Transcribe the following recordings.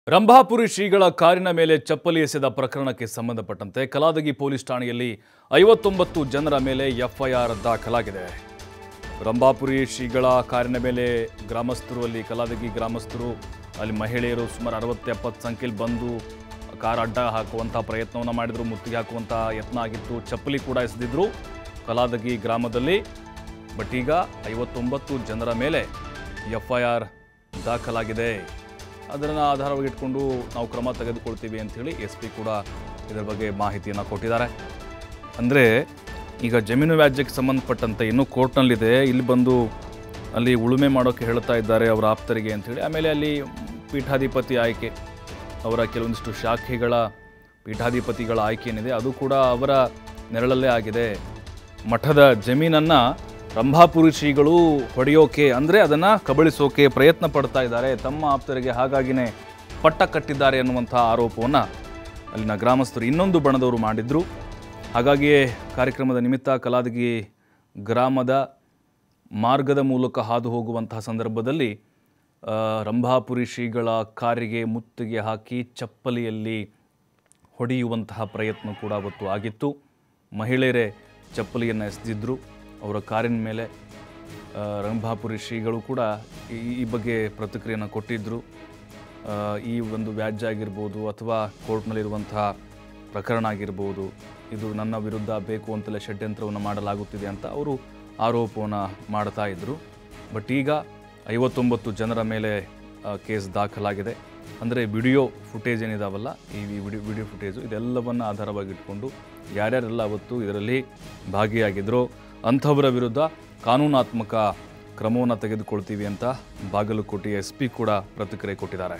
ರಂಭಾಪುರಿ ಶ್ರೀಗಳ ಕಾರಿನ ಮೇಲೆ ಚಪ್ಪಲಿ ಎಸೆದ ಪ್ರಕರಣಕ್ಕೆ ಸಂಬಂಧಪಟ್ಟಂತೆ ಕಲಾದಗಿ ಪೊಲೀಸ್ ಠಾಣೆಯಲ್ಲಿ ಐವತ್ತೊಂಬತ್ತು ಜನರ ಮೇಲೆ ಎಫ್ಐಆರ್ ದಾಖಲಾಗಿದೆ ರಂಭಾಪುರಿ ಶ್ರೀಗಳ ಕಾರಿನ ಮೇಲೆ ಗ್ರಾಮಸ್ಥರು ಅಲ್ಲಿ ಕಲಾದಗಿ ಗ್ರಾಮಸ್ಥರು ಅಲ್ಲಿ ಮಹಿಳೆಯರು ಸುಮಾರು ಅರವತ್ತು ಎಪ್ಪತ್ತು ಸಂಖ್ಯೆಯಲ್ಲಿ ಬಂದು ಕಾರ್ ಅಡ್ಡ ಹಾಕುವಂಥ ಪ್ರಯತ್ನವನ್ನು ಮಾಡಿದ್ರು ಮುತ್ತಿಗೆ ಹಾಕುವಂಥ ಯತ್ನ ಆಗಿತ್ತು ಚಪ್ಪಲಿ ಕೂಡ ಎಸೆದಿದ್ರು ಕಲಾದಗಿ ಗ್ರಾಮದಲ್ಲಿ ಬಟ್ ಈಗ ಐವತ್ತೊಂಬತ್ತು ಜನರ ಮೇಲೆ ಎಫ್ ಐ ಆರ್ ದಾಖಲಾಗಿದೆ ಅದನ್ನು ಆಧಾರವಾಗಿಟ್ಕೊಂಡು ನಾವು ಕ್ರಮ ತೆಗೆದುಕೊಳ್ತೀವಿ ಅಂಥೇಳಿ ಎಸ್ ಪಿ ಕೂಡ ಇದರ ಬಗ್ಗೆ ಮಾಹಿತಿಯನ್ನು ಕೊಟ್ಟಿದ್ದಾರೆ ಅಂದರೆ ಈಗ ಜಮೀನು ವ್ಯಾಜ್ಯಕ್ಕೆ ಸಂಬಂಧಪಟ್ಟಂತೆ ಇನ್ನೂ ಕೋರ್ಟ್ನಲ್ಲಿದೆ ಇಲ್ಲಿ ಬಂದು ಅಲ್ಲಿ ಉಳುಮೆ ಮಾಡೋಕ್ಕೆ ಹೇಳ್ತಾ ಇದ್ದಾರೆ ಅವರ ಆಪ್ತರಿಗೆ ಅಂಥೇಳಿ ಆಮೇಲೆ ಅಲ್ಲಿ ಪೀಠಾಧಿಪತಿ ಆಯ್ಕೆ ಅವರ ಕೆಲವೊಂದಿಷ್ಟು ಶಾಖೆಗಳ ಪೀಠಾಧಿಪತಿಗಳ ಆಯ್ಕೆ ಏನಿದೆ ಅದು ಕೂಡ ಅವರ ನೆರಳಲ್ಲೇ ಆಗಿದೆ ಮಠದ ಜಮೀನನ್ನು ರಂಭಾಪುರಿ ಶ್ರೀಗಳು ಹೊಡೆಯೋಕೆ ಅಂದರೆ ಅದನ್ನು ಕಬಳಿಸೋಕೆ ಪ್ರಯತ್ನ ಪಡ್ತಾ ಇದ್ದಾರೆ ತಮ್ಮ ಆಪ್ತರಿಗೆ ಹಾಗಾಗಿನೇ ಪಟ್ಟ ಕಟ್ಟಿದ್ದಾರೆ ಅನ್ನುವಂಥ ಆರೋಪವನ್ನು ಅಲ್ಲಿನ ಗ್ರಾಮಸ್ಥರು ಇನ್ನೊಂದು ಬಣದವರು ಮಾಡಿದ್ರು ಹಾಗಾಗಿಯೇ ಕಾರ್ಯಕ್ರಮದ ನಿಮಿತ್ತ ಕಲಾದಗಿ ಗ್ರಾಮದ ಮಾರ್ಗದ ಮೂಲಕ ಹಾದು ಹೋಗುವಂತಹ ಸಂದರ್ಭದಲ್ಲಿ ಆ, ರಂಭಾಪುರಿ ಶ್ರೀಗಳ ಕಾರಿಗೆ ಮುತ್ತಿಗೆ ಹಾಕಿ ಚಪ್ಪಲಿಯಲ್ಲಿ ಹೊಡೆಯುವಂತಹ ಪ್ರಯತ್ನ ಕೂಡ ಅವತ್ತು ಆಗಿತ್ತು ಮಹಿಳೆಯರೇ ಚಪ್ಪಲಿಯನ್ನು ಎಸೆದಿದ್ದರು ಅವರ ಕಾರಿನ ಮೇಲೆ ಆ, ರಂಭಾಪುರಿ ಶ್ರೀಗಳು ಕೂಡ ಈ ಈ ಬಗ್ಗೆ ಪ್ರತಿಕ್ರಿಯೆಯನ್ನು ಕೊಟ್ಟಿದ್ದರು ಆ, ಈ ಒಂದು ವ್ಯಾಜ್ಯ ಆಗಿರ್ಬೋದು ಅಥವಾ ಕೋರ್ಟ್ನಲ್ಲಿರುವಂತಹ ಪ್ರಕರಣ ಆಗಿರ್ಬೋದು ಇದು ನನ್ನ ವಿರುದ್ಧ ಬೇಕು ಅಂತಲೇ ಷಡ್ಯಂತ್ರವನ್ನು ಮಾಡಲಾಗುತ್ತಿದೆ ಅಂತ ಅವರು ಆರೋಪವನ್ನು ಮಾಡ್ತಾ ಇದ್ದರು ಬಟ್ ಈಗ ಐವತ್ತೊಂಬತ್ತು ಜನರ ಮೇಲೆ ಆ, ಕೇಸ್ ದಾಖಲಾಗಿದೆ ಅಂದರೆ ವಿಡಿಯೋ ಫುಟೇಜ್ ಏನಿದಾವಲ್ಲ ಈ ವಿಡಿಯೋ ವಿಡಿಯೋ ಫುಟೇಜು ಇದೆಲ್ಲವನ್ನು ಆಧಾರವಾಗಿಟ್ಕೊಂಡು ಯಾರ್ಯಾರೆಲ್ಲ ಅವತ್ತು ಇದರಲ್ಲಿ ಭಾಗಿಯಾಗಿದ್ದರೋ ಅಂಥವರ ವಿರುದ್ಧ ಕಾನೂನಾತ್ಮಕ ಕ್ರಮವನ್ನು ತೆಗೆದುಕೊಳ್ತೀವಿ ಅಂತ ಬಾಗಲಕೋಟೆ ಎಸ್ ಪಿ ಕೂಡ ಪ್ರತಿಕ್ರಿಯೆ ಕೊಟ್ಟಿದ್ದಾರೆ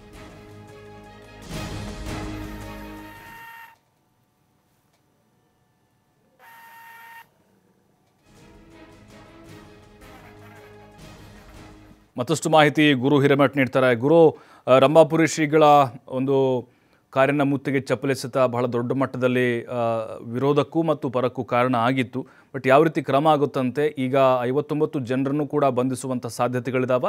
ಮತ್ತಷ್ಟು ಮಾಹಿತಿ ಗುರು ಹಿರೇಮಠ್ ನೀಡ್ತಾರೆ ಗುರು ಆ, ರಂಭಾಪುರಿ ಶ್ರೀಗಳ ಒಂದು ಕಾರಿನ ಮುತ್ತಿಗೆ ಚಪ್ಪಲಿಸತ ಬಹಳ ದೊಡ್ಡ ಮಟ್ಟದಲ್ಲಿ ಆ, ವಿರೋಧಕ್ಕೂ ಮತ್ತು ಪರಕ್ಕೂ ಕಾರಣ ಆಗಿತ್ತು ಬಟ್ ಯಾವ ರೀತಿ ಕ್ರಮ ಆಗುತ್ತಂತೆ ಈಗ ಐವತ್ತೊಂಬತ್ತು ಜನರನ್ನು ಕೂಡ ಬಂಧಿಸುವಂಥ ಸಾಧ್ಯತೆಗಳಿದಾವ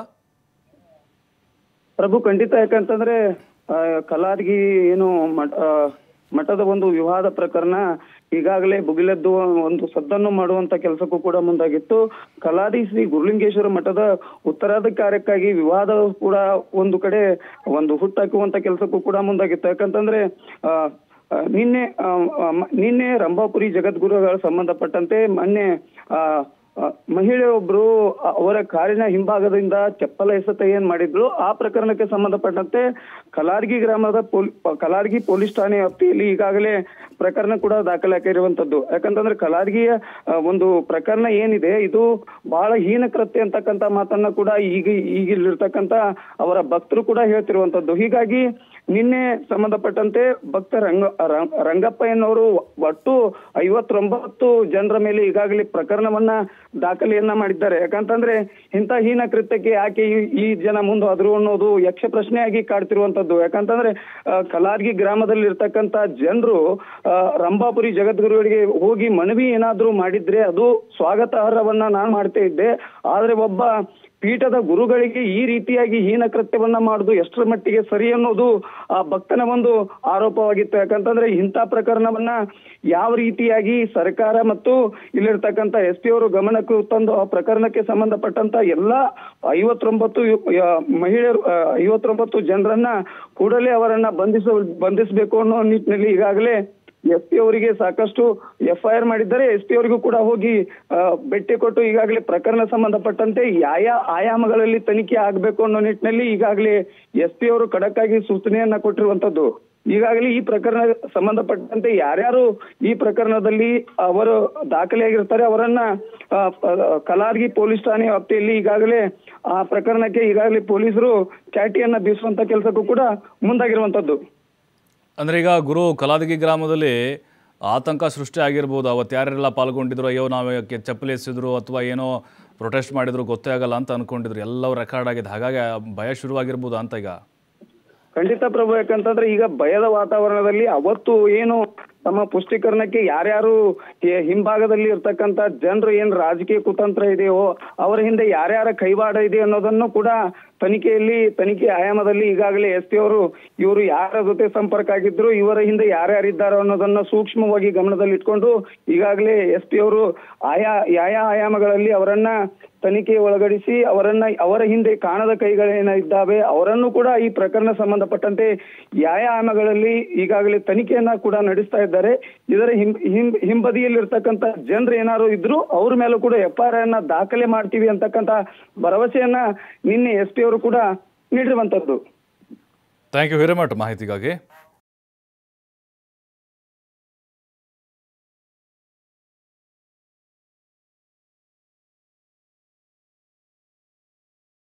ಪ್ರಭು ಖಂಡಿತ ಯಾಕಂತಂದ್ರೆ ಆ, ಕಲಾರ್ಗಿ ಏನು ಮಠ- ಆ, ಮಠದ ಒಂದು ವಿವಾದ ಪ್ರಕರಣ ಈಗಾಗಲೇ ಭುಗಿಲೆದ್ದು ಒಂದು ಸದ್ದನ್ನು ಮಾಡುವಂತ ಕೆಲಸಕ್ಕೂ ಕೂಡ ಮುಂದಾಗಿತ್ತು ಕಲಾದಿ ಶ್ರೀ ಗುರುಲಿಂಗೇಶ್ವರ ಮಠದ ಉತ್ತರಾಧಿಕಾರಕ್ಕಾಗಿ ವಿವಾದ ಕೂಡ ಒಂದು ಕಡೆ ಒಂದು ಹುಟ್ಟಾಕುವಂತ ಕೆಲಸಕ್ಕೂ ಕೂಡ ಮುಂದಾಗಿತ್ತು ಯಾಕಂತಂದ್ರೆ ಆ ಆ, ನಿನ್ನೆ ಆ, ಆ, ಮ- ನಿನ್ನೆ ರಂಭಾಪುರಿ ಜಗದ್ಗುರುಗಳ ಸಂಬಂಧಪಟ್ಟಂತೆ ಮೊನ್ನೆ ಆ ಆ, ಮಹಿಳೆಯೊಬ್ರು ಅ- ಅವರ ಕಾರಿನ ಹಿಂಭಾಗದಿಂದ ಚಪ್ಪಲ ಎಸೆತ ಏನ್ ಮಾಡಿದ್ರು ಆ ಪ್ರಕರಣಕ್ಕೆ ಸಂಬಂಧಪಟ್ಟಂತೆ ಕಲಾರ್ಗಿ ಗ್ರಾಮದ ಪೊಲ್ ಪ- ಕಲಾರ್ಗಿ ಪೊಲೀಸ್ ಠಾಣೆ ವ್ಯಾಪ್ತಿಯಲ್ಲಿ ಈಗಾಗಲೇ ಪ್ರಕರಣ ಕೂಡ ದಾಖಲಾಗಿರುವಂತದ್ದು ಯಾಕಂತಂದ್ರೆ ಕಲಾರ್ಗಿಯ ಆ, ಒಂದು ಪ್ರಕರಣ ಏನಿದೆ ಇದು ಬಹಳ ಹೀನ ಕೃತ್ಯ ಅಂತಕ್ಕಂತ ಮಾತನ್ನ ಕೂಡ ಈಗ ಈಗಿಲ್ಲಿರ್ತಕ್ಕಂತ ಅವರ ಭಕ್ತರು ಕೂಡ ಹೇಳ್ತಿರುವಂತದ್ದು ಹೀಗಾಗಿ ನಿನ್ನೆ ಸಂಬಂಧಪಟ್ಟಂತೆ ಭಕ್ತ ರಂಗ ರ- ರಂಗಪ್ಪ ಎನ್ನವರು ಒಟ್ಟು ಐವತ್ತೊಂಬತ್ತು ಜನರ ಮೇಲೆ ಈಗಾಗಲೇ ಪ್ರಕರಣವನ್ನ ದಾಖಲೆಯನ್ನ ಮಾಡಿದ್ದಾರೆ ಯಾಕಂತಂದ್ರೆ ಇಂಥ ಹೀನ ಕೃತ್ಯಕ್ಕೆ ಯಾಕೆ ಈ- ಈ ಜನ ಮುಂದಾದ್ರು ಅನ್ನೋದು ಯಕ್ಷ ಪ್ರಶ್ನೆಯಾಗಿ ಕಾಡ್ತಿರುವಂತದ್ದು ಯಾಕಂತಂದ್ರೆ ಆ, ಕಲಾರ್ಗಿ ಗ್ರಾಮದಲ್ಲಿ ಇರ್ತಕ್ಕಂತ ಜನರು ರಂಭಾಪುರಿ ಜಗದ್ಗುರುಗಳಿಗೆ ಹೋಗಿ ಮನವಿ ಏನಾದ್ರೂ ಮಾಡಿದ್ರೆ ಅದು ಸ್ವಾಗತಾರ್ಹವನ್ನ ನಾನ್ ಮಾಡ್ತಾ ಇದ್ದೆ ಆದ್ರೆ ಒಬ್ಬ ಪೀಠದ ಗುರುಗಳಿಗೆ ಈ ರೀತಿಯಾಗಿ ಹೀನ ಕೃತ್ಯವನ್ನ ಮಾಡುದು ಎಷ್ಟರ ಮಟ್ಟಿಗೆ ಸರಿ ಅನ್ನೋದು ಆ ಭಕ್ತನ ಒಂದು ಆರೋಪವಾಗಿತ್ತು ಯಾಕಂತಂದ್ರೆ ಇಂಥ ಪ್ರಕರಣವನ್ನ ಯಾವ ರೀತಿಯಾಗಿ ಸರ್ಕಾರ ಮತ್ತು ಇಲ್ಲಿರ್ತಕ್ಕಂಥ ಎಸ್ ಪಿ ಅವರು ಗಮನಕ್ಕೆ ತಂದು ಆ ಪ್ರಕರಣಕ್ಕೆ ಸಂಬಂಧಪಟ್ಟಂತ ಎಲ್ಲಾ ಐವತ್ತೊಂಬತ್ತು ಯು- ಯ- ಮಹಿಳೆಯರು ಆ, ಐವತ್ತೊಂಬತ್ತು ಜನರನ್ನ ಕೂಡಲೇ ಅವರನ್ನ ಬಂಧಿಸ ಬಂಧಿಸಬೇಕು ಅನ್ನೋ ನಿಟ್ಟಿನಲ್ಲಿ ಈಗಾಗಲೇ ಎಸ್ ಪಿ ಅವರಿಗೆ ಸಾಕಷ್ಟು ಎಫ್ ಐ ಆರ್ ಮಾಡಿದ್ದಾರೆ ಎಸ್ ಪಿ ಅವರಿಗೂ ಕೂಡ ಹೋಗಿ ಆ, ಭೇಟಿ ಕೊಟ್ಟು ಈಗಾಗಲೇ ಪ್ರಕರಣ ಸಂಬಂಧಪಟ್ಟಂತೆ ಯಾವ ಆಯಾಮಗಳಲ್ಲಿ ತನಿಖೆ ಆಗಬೇಕು ಅನ್ನೋ ನಿಟ್ಟಿನಲ್ಲಿ ಈಗಾಗಲೇ ಎಸ್ ಪಿ ಅವರು ಖಡಕ್ ಆಗಿ ಸೂಚನೆಯನ್ನ ಕೊಟ್ಟಿರುವಂತದ್ದು ಈಗಾಗಲೇ ಈ ಪ್ರಕರಣ ಸಂಬಂಧಪಟ್ಟಂತೆ ಯಾರ್ಯಾರು ಈ ಪ್ರಕರಣದಲ್ಲಿ ಅವರು ದಾಖಲೆಯಾಗಿರ್ತಾರೆ ಅವರನ್ನ ಆ, ಆ, ಕಲಾರ್ಗಿ ಪೊಲೀಸ್ ಠಾಣೆ ವ್ಯಾಪ್ತಿಯಲ್ಲಿ ಈಗಾಗಲೇ ಆ ಪ್ರಕರಣಕ್ಕೆ ಈಗಾಗಲೇ ಪೊಲೀಸರು ಚಾಟಿಯನ್ನ ಬೀಸುವಂತ ಕೆಲಸಕ್ಕೂ ಕೂಡ ಮುಂದಾಗಿರುವಂತದ್ದು ಅಂದರೆ ಈಗ ಗುರು ಕಲಾದಗಿ ಗ್ರಾಮದಲ್ಲಿ ಆತಂಕ ಸೃಷ್ಟಿ ಆಗಿರ್ಬೋದು ಅವತ್ತು ಯಾರೆಲ್ಲ ಪಾಲ್ಗೊಂಡಿದ್ರು ಅಯ್ಯೋ ನಾವು ಯಾಕೆ ಚಪ್ಪಲಿ ಎಸೆದ್ರು ಅಥವಾ ಏನೋ ಪ್ರೊಟೆಸ್ಟ್ ಮಾಡಿದ್ರು ಗೊತ್ತೇ ಆಗಲ್ಲ ಅಂತ ಅನ್ಕೊಂಡಿದ್ರು ಎಲ್ಲವೂ ರೆಕಾರ್ಡ್ ಆಗಿದೆ ಹಾಗಾಗಿ ಆ ಭಯ ಶುರುವಾಗಿರ್ಬೋದು ಅಂತ ಈಗ ಖಂಡಿತ ಪ್ರಭು ಯಾಕಂತಂದ್ರೆ ಈಗ ಭಯದ ವಾತಾವರಣದಲ್ಲಿ ಅವತ್ತು ಏನು ತಮ್ಮ ಪುಷ್ಟೀಕರಣಕ್ಕೆ ಯಾರ್ಯಾರು ಈ ಹಿಂಭಾಗದಲ್ಲಿ ಇರ್ತಕ್ಕಂತ ಜನರು ಏನ್ ರಾಜಕೀಯ ಕುತಂತ್ರ ಇದೆಯೋ ಅವರ ಹಿಂದೆ ಯಾರ್ಯಾರ ಕೈವಾಡ ಇದೆ ಅನ್ನೋದನ್ನು ಕೂಡ ತನಿಖೆಯಲ್ಲಿ ತನಿಖೆ ಆಯಾಮದಲ್ಲಿ ಈಗಾಗಲೇ ಎಸ್ ಪಿ ಅವರು ಇವರು ಯಾರ ಜೊತೆ ಸಂಪರ್ಕ ಆಗಿದ್ರು ಇವರ ಹಿಂದೆ ಯಾರ್ಯಾರಿದ್ದಾರೋ ಅನ್ನೋದನ್ನ ಸೂಕ್ಷ್ಮವಾಗಿ ಗಮನದಲ್ಲಿಟ್ಕೊಂಡು ಈಗಾಗಲೇ ಎಸ್ ಪಿ ಅವರು ಆಯಾ ಯಾಯಾ ಆಯಾಮಗಳಲ್ಲಿ ಅವರನ್ನ ತನಿಖೆ ಒಳಗಡಿಸಿ ಅವರನ್ನ ಅವರ ಹಿಂದೆ ಕಾಣದ ಕೈಗಳೇನ ಇದ್ದಾವೆ ಅವರನ್ನು ಕೂಡ ಈ ಪ್ರಕರಣ ಸಂಬಂಧಪಟ್ಟಂತೆ ಆಯಾಮಗಳಲ್ಲಿ ಈಗಾಗಲೇ ತನಿಖೆಯನ್ನ ಕೂಡ ನಡೆಸ್ತಾ ಇದ್ದಾರೆ ಇದರ ಹಿಂ ಹಿಂ- ಹಿಂಬದಿಯಲ್ಲಿರ್ತಕ್ಕಂಥ ಜನರು ಏನಾದ್ರು ಇದ್ರು ಅವ್ರ ಮೇಲೂ ಕೂಡ ಎಫ್ ಐ ಆರ್ ಅನ್ನ ದಾಖಲೆ ಮಾಡ್ತೀವಿ ಅಂತಕ್ಕಂಥ ಭರವಸೆಯನ್ನ ನಿನ್ನೆ ಎಸ್ ಪಿ ಅವರು ಕೂಡ ನೀಡಿರುವಂತದ್ದು ಥ್ಯಾಂಕ್ ಯು ವೆರಿ ಮಚ್ ಮಾಹಿತಿಗಾಗಿ